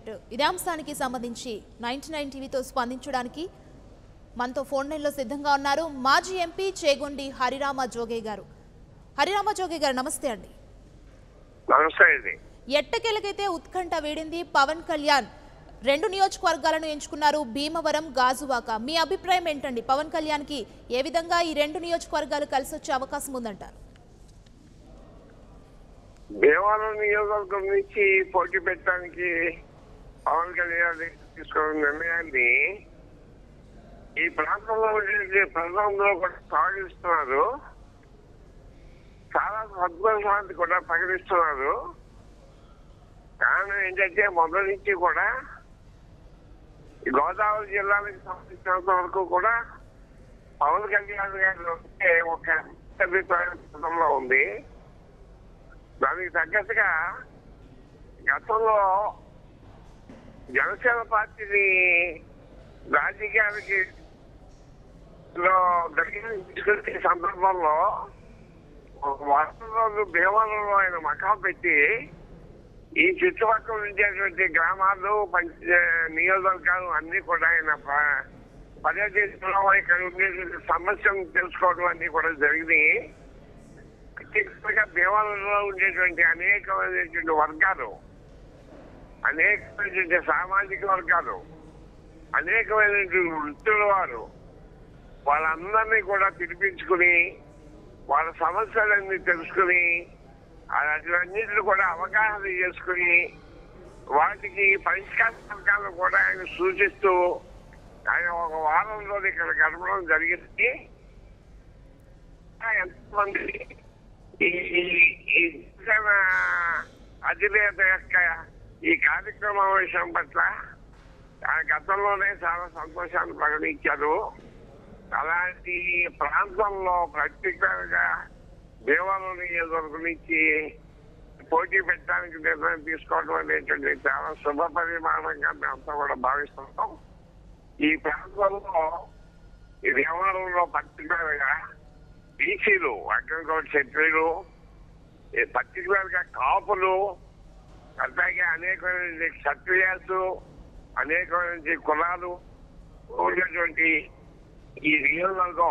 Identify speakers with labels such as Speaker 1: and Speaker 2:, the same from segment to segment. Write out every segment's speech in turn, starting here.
Speaker 1: Right ఇదే అంశానికి సంబంధించి నైన్టీ నైన్ టీవీతో స్పందించడానికి మనతో ఫోన్ లైన్లో సిద్ధంగా ఉన్నారు మాజీ ఎంపీ చేగొండి హరిరామ జోగే గారు హరిరామ జోగే గారు నమస్తే అండి
Speaker 2: నమస్తే అండి
Speaker 1: ఎట్టకేలకైతే ఉత్కంఠ వేడింది పవన్ కళ్యాణ్ రెండు నియోజకవర్గాలను ఎంచుకున్నారు భీమవరం గాజువాక మీ అభిప్రాయం ఏంటండి పవన్ కళ్యాణ్కి ఏ విధంగా ఈ రెండు నియోజకవర్గాలు కలిసి వచ్చే అవకాశం ఉందంటారు
Speaker 2: భీమవరం నియోజకవర్గం నుంచి పోటీ పెట్టడానికి పవన్ కళ్యాణ్ తీసుకున్న నిర్ణయాన్ని ఈ ప్రాంతంలో ఉండే ప్రజలందరూ కూడా స్వాగతిస్తున్నారు చాలా సంతోషాన్ని కూడా ప్రకటిస్తున్నారు కారణం ఏంటంటే మొదటి నుంచి కూడా ఈ గోదావరి జిల్లాలకు సంబంధించినంత వరకు కూడా పవన్ కళ్యాణ్ గారు ఉంటే ఒక అభిప్రాయం ప్రజల్లో ఉంది దానికి తగ్గట్టుగా గతంలో జనసేన పార్టీని రాజకీయాలకి లో దగ్గర తీసుకొచ్చే సందర్భంలో ఒక వారం రోజులు భీమవరంలో ఆయన మకాం పెట్టి ఈ చుట్టుపక్కల ఉండేటువంటి గ్రామాలు పంచ నియోజకవర్గాలు అన్ని కూడా ఆయన ప- పర్యటించడం ఇక్కడ ఉండేటువంటి సమస్యను తెలుసుకోవడం అన్ని కూడా జరిగినాయి ప్రత్యేకంగా భీమవరంలో ఉండేటువంటి అనేకమైనటువంటి వర్గాలు అనేకమైనటువంటి సామాజిక వర్గాలు అనేకమైనటువంటి వృత్తుల వారు వాళ్ళందరినీ కూడా పిలిపించుకుని వాళ్ళ సమస్యలన్నీ తెలుసుకుని అన్నింటిని కూడా అవగాహన చేసుకుని వాటికి పరిష్కార మార్గాలను కూడా ఆయన సూచిస్తూ ఆయన ఒక వారంలో ఇక్కడ గడపడం జరిగింది ఎంతమంది ఈ ఈ- ఈ జన అధినేత యొక్క ఈ కార్యక్రమం విషయం పట్ల ఆ గతంలోనే చాలా సంతోషాన్ని ప్రకటించారు అలాంటి ప్రాంతంలో ప్రత్యేకంగా దేవాలయం నియోజకవర్గం నుంచి పోటీ పెట్టడానికి నిర్ణయం తీసుకోవడం అనేటువంటి చాలా శుభ పరిమాణంగా మేమంతా కూడా భావిస్తున్నాం ఈ ప్రాంతంలో ఈ దేవాలయంలో పర్టికులర్గా బీసీలు అగ్రికల్చర్ క్షత్రియులు పర్టికులర్ గా కాపులు అట్లాగే అనేకమైన క్షత్రియాసు అనేకమైన కులాలు ఉన్నటువంటి ఈ నియోజకవర్గం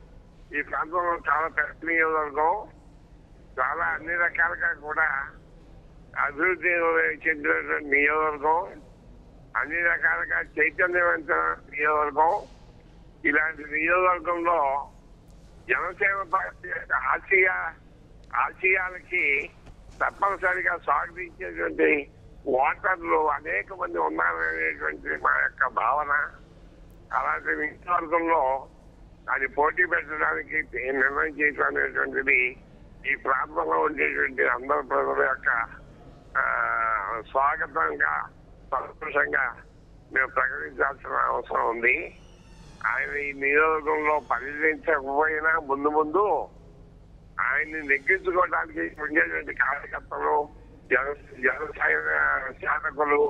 Speaker 2: ఈ ప్రాంతంలో చాలా పెద్ద నియోజకవర్గం చాలా అన్ని రకాలుగా కూడా అభివృద్ధి చెందినటువంటి నియోజకవర్గం అన్ని రకాలుగా చైతన్యవంతమైన నియోజకవర్గం ఇలాంటి నియోజకవర్గంలో జనసేన పార్టీ యొక్క ఆశయ ఆశయాలకి తప్పనిసరిగా స్వాగతించేటువంటి ఓటర్లు అనేక మంది ఉన్నారనేటువంటి మా యొక్క భావన అలాంటి నియోజకవర్గంలో అది పోటీ పెట్టడానికి నిర్ణయం చేయడం అనేటువంటిది ఈ ప్రాంతంలో ఉండేటువంటి అందరు ప్రజల యొక్క ఆ, స్వాగతంగా సంతోషంగా మేము ప్రకటించాల్సిన అవసరం ఉంది ఆయన ఈ నియోజకంలో పర్యటించకపోయినా ముందు ముందు ఆయన్ని నెగ్గించుకోవడానికి ఉండేటువంటి కార్యకర్తలు జన జనసాయ శాసకులు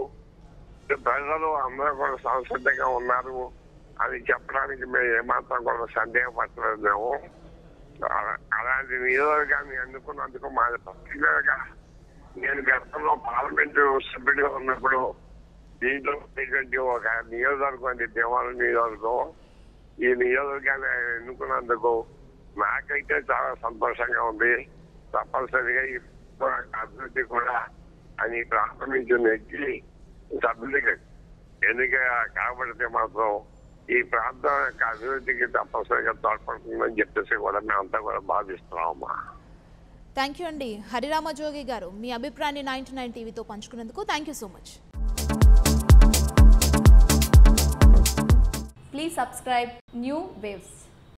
Speaker 2: ప్రజలు అందరూ కూడా సంసిద్ధంగా ఉన్నారు అని చెప్పడానికి మేము ఏమాత్రం కూడా సందేహపడలేదు మేము అలా- అలాంటి నియోజకవర్గాన్ని ఎన్నుకున్నందుకు మా పర్టికులర్గా నేను గతంలో పార్లమెంటు సభ్యుడిగా ఉన్నప్పుడు దీంట్లో ఉండేటువంటి ఒక నియోజకవర్గం అండి దేవాలయం నియోజకవర్గం ఈ నియోజకవర్గాన్ని ఆయన ఎన్నుకున్నందుకు నాకైతే చాలా సంతోషంగా ఉంది తప్పనిసరిగా ఈ అభివృద్ధి కూడా అని ఈ ప్రాంతం నుంచి నెగ్గి సభ్యుడికి ఎన్నిక కాబడితే మాత్రం ఈ ప్రాంతం యొక్క అభివృద్ధికి తప్పనిసరిగా తోడ్పడుతుందని చెప్పేసి కూడా మేమంతా కూడా భావిస్తున్నామమ్మా
Speaker 1: థ్యాంక్ యూ అండి హరిరామ జోగి గారు మీ అభిప్రాయాన్ని నైన్టీ నైన్ టీవీతో పంచుకున్నందుకు thank you so much
Speaker 3: Please subscribe New Waves.